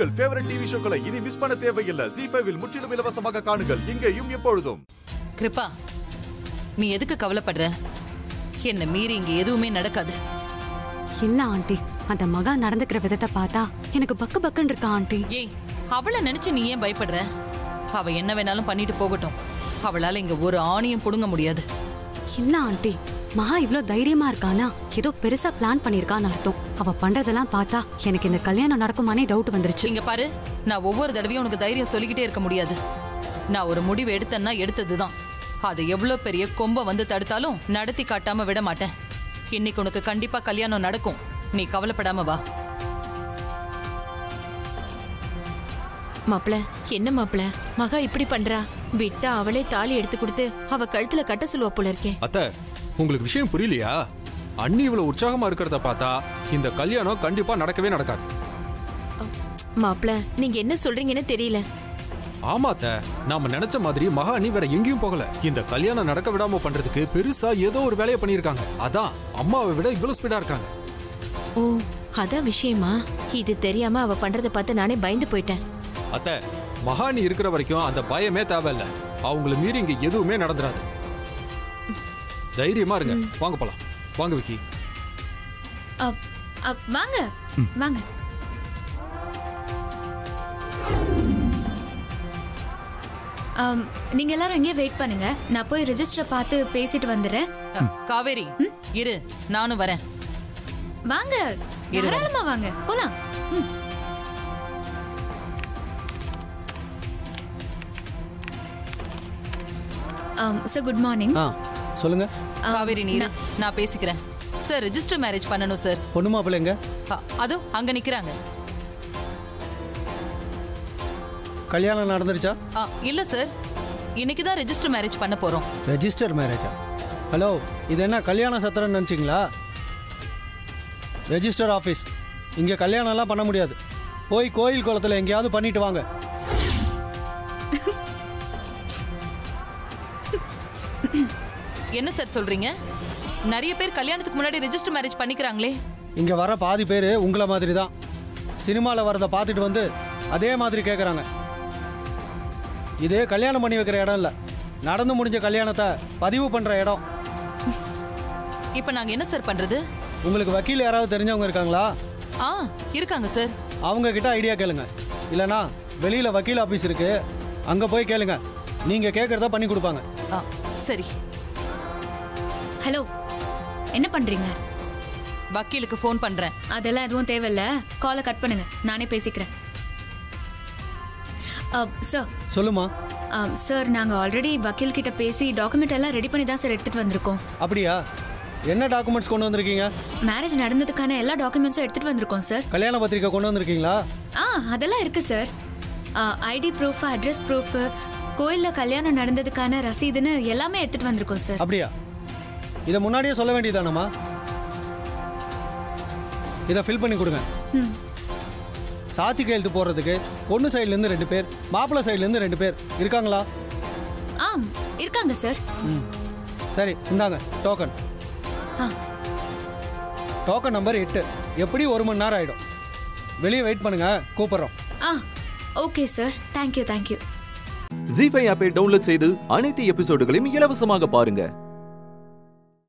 உங்கள் favourite TV ஷோக்களை இனி miss பண்ண தேவையில்லை ஜி ஃபைவில் முற்றிலும் இலவசமாக காணுங்கள் இங்கேயும் எப்பொழுதும் கிருப்பா நீ எதுக்கு கவலைப்படுற என்ன மீறி இங்க எதுவுமே நடக்காது இல்ல ஆண்டி அந்த மகா நடந்துக்கிற விதத்தை பார்த்தா எனக்கு பக்கு பக்குன்னு இருக்கா ஆண்டி ஏய் அவளை நினைச்சு நீ ஏன் பயப்படுற அவ என்ன வேணாலும் பண்ணிட்டு போகட்டும் அவளால இங்க ஒரு ஆணியும் புடுங்க முடியாது இல்ல ஆண்டி மகா இவ்ளோ தைரியமா இருக்கானா ஏதோ பெருசா பிளான் பண்ணிருக்கான்னு அர்த்தம் அவ பண்றதெல்லாம் பார்த்தா எனக்கு இந்த கல்யாணம் நடக்குமானே டவுட் வந்துருச்சு இங்க பாரு நான் ஒவ்வொரு தடவையும் உனக்கு தைரியம் சொல்லிக்கிட்டே இருக்க முடியாது நான் ஒரு முடிவு எடுத்தேன்னா எடுத்ததுதான் அது எவ்வளவு பெரிய கொம்ப வந்து தடுத்தாலும் நடத்தி காட்டாம விட மாட்டேன் இன்னைக்கு உனக்கு கண்டிப்பா கல்யாணம் நடக்கும் நீ கவலைப்படாம வா மாப்ள என்ன மாப்ள மகா இப்படி பண்றா விட்டா அவளே தாலி எடுத்து கொடுத்து அவ கழுத்துல கட்ட சொல்லுவா போல இருக்கே அத்தை உங்களுக்கு விஷயம் புரியலையா அண்ணி இவ்வளவு உற்சாகமா இருக்கிறத பார்த்தா இந்த கல்யாணம் கண்டிப்பா நடக்கவே நடக்காது மாப்ள நீங்க என்ன சொல்றீங்கன்னு தெரியல ஆமா அத்தை நாம நினைச்ச மாதிரி மகா அண்ணி வேற எங்கேயும் போகல இந்த கல்யாணம் நடக்க விடாம பண்றதுக்கு பெருசா ஏதோ ஒரு வேலையை பண்ணிருக்காங்க அதான் அம்மாவை விட இவ்வளவு ஸ்பீடா இருக்காங்க ஓ அதான் விஷயமா இது தெரியாம அவ பண்றத பார்த்து நானே பயந்து போயிட்டேன் அத்தை மகாணி இருக்கிற வரைக்கும் அந்த பயமே தேவையில்ல அவங்கள மீறி இங்க எதுவுமே நடந்துராது தைரியமா இருங்க வாங்க போலாம் வாங்க விக்கி அப்- அப்- வாங்க வாங்க ஆம், நீங்க எல்லாரும் இங்கே வெயிட் பண்ணுங்க நான் போய் ரெஜிஸ்டரை பார்த்து பேசிட்டு வந்துடுறேன் அ, காவேரி இரு நானும் வரேன் வாங்க இரு, வரேன். தாராளமா வாங்க போலாம் ம். ஆம், சார் குட் மார்னிங் ஆ சொல்லுங்க காவேரி நீ இரு. நான் பேசிக்கிறேன் சார் ரெஜிஸ்டர் மேரேஜ் பண்ணணும் சார் பொண்ணு மாப்பிள்ளை எங்க அ, அதோ அங்க நிக்கிறாங்க கல்யாணம் நடந்துருச்சா ஆ, இல்ல சார் இன்னைக்கு தான் ரெஜிஸ்டர் மேரேஜ் பண்ண போறோம் ரெஜிஸ்டர் மேரேஜா ஹலோ இது என்ன கல்யாண சத்திரம்னு நினச்சிங்களா ரெஜிஸ்டர் ஆஃபீஸ் இங்கே கல்யாணம்லாம் பண்ண முடியாது போய் கோயில் குளத்தில் எங்கேயாவது பண்ணிட்டு வாங்க என்ன சார் சொல்றீங்க நிறைய பேர் கல்யாணத்துக்கு முன்னாடி ரெஜிஸ்டர் மேரேஜ் பண்ணிக்கிறாங்களே இங்கே வர பாதி பேர் உங்களை மாதிரி தான் சினிமாவில் வரதை பார்த்துட்டு வந்து அதே மாதிரி கேட்குறாங்க இது கல்யாணம் பண்ணி வைக்கிற இடம் இல்லை நடந்து முடிஞ்ச கல்யாணத்தை பதிவு பண்ணுற இடம் இப்ப நாங்க என்ன சார் பண்றது உங்களுக்கு வக்கீல் யாராவது தெரிஞ்சவங்க இருக்காங்களா ஆ இருக்காங்க சார் அவங்க கிட்ட ஐடியா கேளுங்க இல்லனா வெளியில வக்கீல் ஆபீஸ் இருக்கு அங்க போய் கேளுங்க நீங்க கேக்குறத பண்ணி கொடுப்பாங்க ஆ சரி ஹலோ என்ன பண்றீங்க வக்கீலுக்கு ஃபோன் பண்றேன் அதெல்லாம் எதுவும் தேவையில்ல காலை கட் பண்ணுங்க நானே பேசிக்கிறேன் சார் சொல்லுமா சார் நாங்கள் ஆல்ரெடி வக்கீல் கிட்ட பேசி டாக்குமெண்ட் எல்லாம் ரெடி பண்ணி தான் சார் எடுத்துட்டு வந்திருக்கோம் அப்படியா என்ன டாக்குமெண்ட்ஸ் கொண்டு வந்திருக்கீங்க மேரேஜ் நடந்ததுக்கான எல்லா டாக்குமெண்ட்ஸும் எடுத்துட்டு வந்திருக்கோம் சார் கல்யாண பத்திரிக்கை கொண்டு வந்திருக்கீங்களா ஆ அதெல்லாம் இருக்கு sir ID proof address proof கோயில்ல கல்யாணம் நடந்ததுக்கான ரசீதுன்னு எல்லாமே எடுத்துட்டு வந்திருக்கோம் சார் அப்படியா இதை முன்னாடியே சொல்ல வேண்டியதானம்மா இதை ஃபில் பண்ணி கொடுங்க ம் சாட்சி கையெழுத்து போடுறதுக்கு பொண்ணு சைடுல இருந்து ரெண்டு பேர் மாப்பிள்ளை சைடுல இருந்து ரெண்டு பேர் இருக்காங்களா ஆம் இருக்காங்க சார் ம் சரி இந்தாங்க டோக்கன் ஆ டோக்கன் நம்பர் எட்டு எப்படி ஒரு மணி நேரம் ஆயிடும் வெளியே வெயிட் பண்ணுங்க கூப்பிடுறோம் ஆ okay sir thank you thank you Zee five ஆப்பை டவுன்லோட் செய்து அனைத்து எபிசோடுகளையும் இலவசமாக பாருங்க